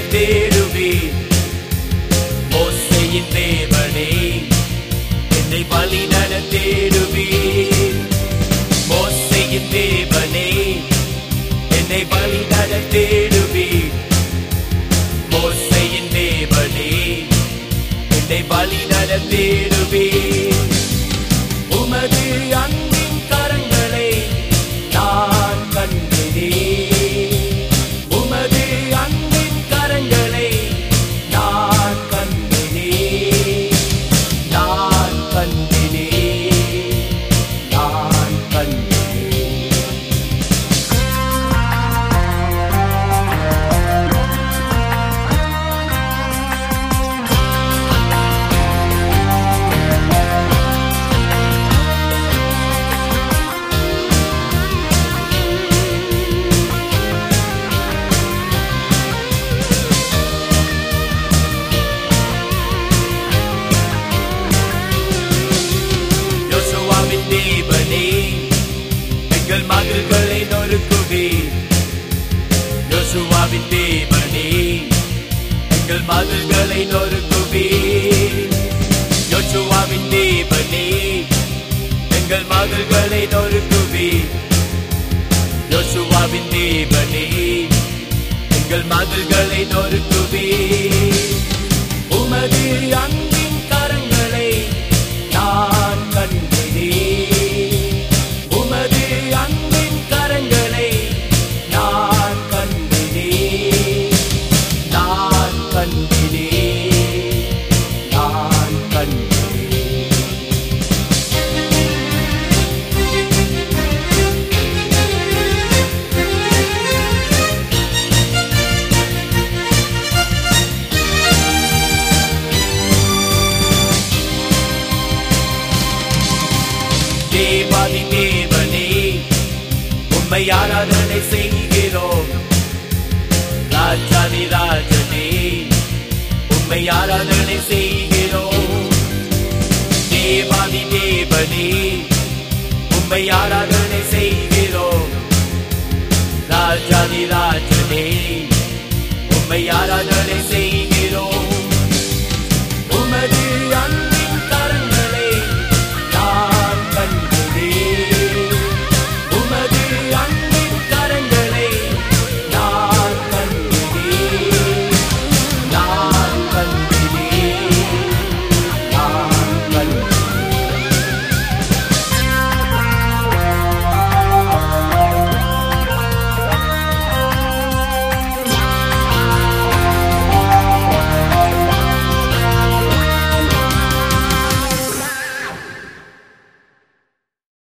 தேடுவேன் மோசையின் தேவனே என்னை வழி நடத்தேடுவேன் மோசையின் தேவனே என்னை வழி நடத்தேடுவேன் மோசையின் தேவனே என்னை வழி நடத்தேடுவேன் உமது அன்பின் கரங்களை நான் கண்டேனே உமது அன்பின் கரங்களை நான் கண்டேனே நான் கண்டேனே நான் கண்டேனே யோசுவாவின் தேவனே எங்கள் மகள்களை நொறுக்குவே யோசுவாவின் தேவனே எங்கள் மகள்களை நொறுக்குவே யோசுவாவின் தேவனே எங்கள் மகள்களை நொறுக்குவே யோசுவாவின் தேவனே எங்கள் மகள்களை நொறுக்குவே உமது அன்பின் கரங்களை நான் கண்டேனே உமது அன்பின் கரங்களை நான் கண்டேனே நான் கண்டேனே நான் கண்டேனே தேவாதி தேவனே உம்மை ஆராதனை செய்கிறோம் ராஜாதி ராஜனே உம்மை ஆராதனை செய்கிறோம் தேவாதி தேவனே உம்மை ஆராதனை செய்கிறோம் ராஜாதி ராஜனே உம்மை ஆராதனை செய்கிறோம்